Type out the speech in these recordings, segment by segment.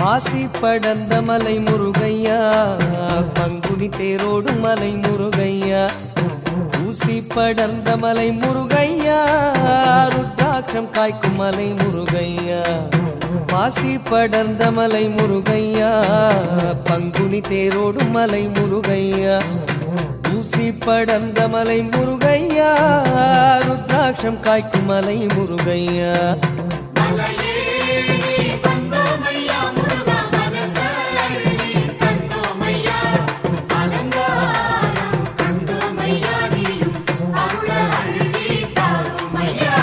ஆசி படர்ந்த மலை முருகையா பங்குனி தேரோடும் மலை முருகையா ஊசி படர்ந்த மலை முருகையா ருத்ராட்சம் காய்க்கும் மலை முருகையா மாசி படர்ந்த மலை முருகையா பங்குனி தேரோடும் மலை முருகையா ஊசி படர்ந்த மலை முருகையா ருத்ராட்சம் காய்க்கும் மலை முருகையா மலையேறி வந்தோமையா முருகா மனசள்ளி தந்தோமையா அலங்காரம் கண்டோமையா நீயும் அருள அழுதி தாருமையா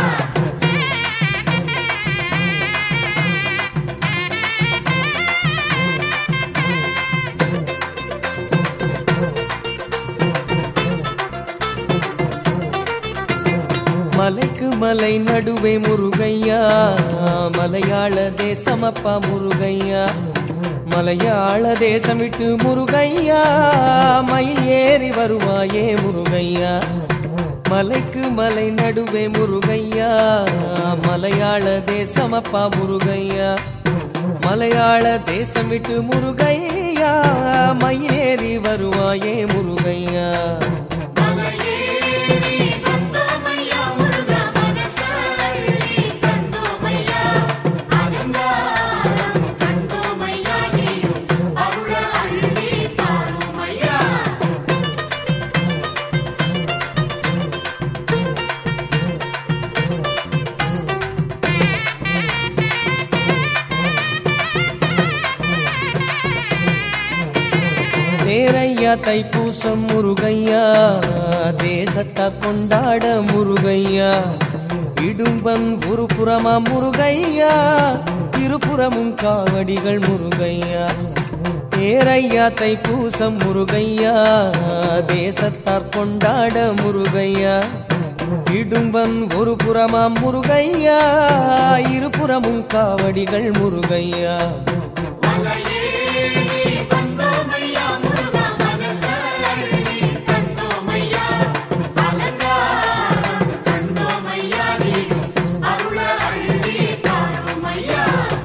மலைக்கு மலை நடுவே முருகையா மலையாள தேசமப்பா முருகையா மலையாள தேசம் விட்டு முருகையா மயில் ஏறி வருவாயே முருகையா மலைக்கு மலை நடுவே முருகையா மலையாள தேசமப்பா முருகையா மலையாள தேசம் விட்டு முருகையா மயில் ஏறி வருவாயே முருகையா மலையேறி வந்தோமையா முருகா மனசள்ளி தந்தோமையா அலங்காரம் கண்டோமையா நீயும் அருள அழுதி தாருமையா தேரையா தைப்பூசம் முருகையா தேசத்தை கொண்டாட முருகையா இடும்பன் ஒரு புறமா முருகையா இருபுறமும் காவடிகள் முருகையா தேரையா தைப்பூசம் முருகையா தேசத்தார் கொண்டாட முருகையா இடும்பன் ஒரு புறமா முருகையா இருபுறமும் காவடிகள் முருகையா மலையேறி வந்தோமையா முருகா மனசள்ளி தந்தோமையா அலங்காரம் கண்டோமையா நீயும் அருள அழுதி தாருமையா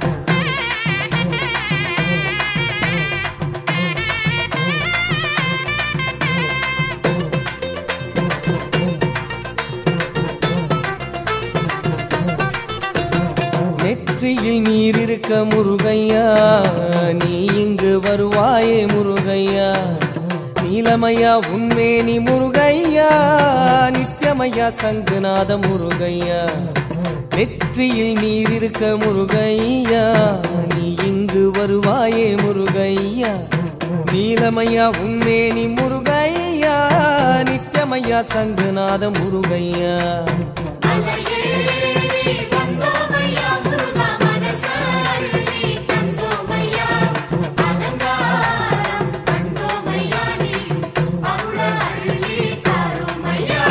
நெற்றியில் நீர் இருக்க முருகையா நீ இங்கு வருவாயே முருகையா நீலமையா உண்மேனி முருகையா நித்யமையா சங்குநாத முருகையா நெற்றியில் நீர் இருக்க முருகையா நீ இங்கு வருவாயே முருகையா நீலமையா உண்மேனி முருகையா நித்யமையா சங்குநாத முருகையா மலையேறி வந்தோமையா முருகா மனசள்ளி தந்தோமையா அலங்காரம் கண்டோமையா நீயும் அருள அழுதி தாருமையா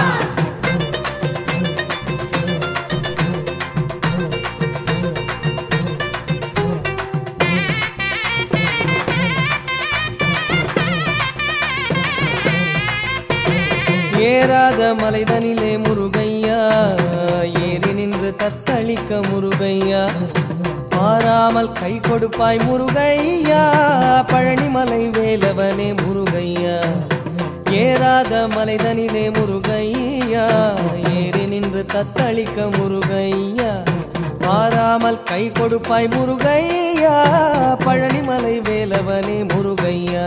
ஏறாத மலைதனிலே முருகையா ஏறி நின்று தத்தளிக்க முருகையா மாறாமல் கை கொடுப்பாய் முருகையா பழனிமலை வேலவனே முருகையா ஏறாத மலைதனிலே முருகையா ஏறி நின்று தத்தளிக்க முருகையா மாறாமல் கை கொடுப்பாய் முருகையா பழனிமலை வேலவனே முருகையா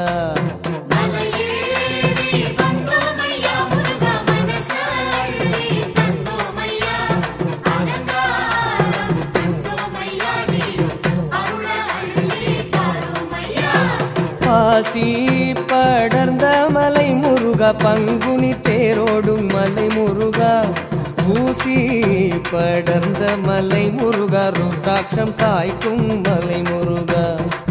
மலையேறி வந்தோமையா முருகா மனசள்ளி தந்தோமையா அலங்காரம் கண்டோமையா நீயும் அருள அழுதி தாருமையா பாசி படர்ந்த மலை முருகா பங்குனி தேரோடும் மலை முருகா ஊசி படர்ந்த மலை முருகா ருத்ராட்சம் காய்க்கும் மலை முருகா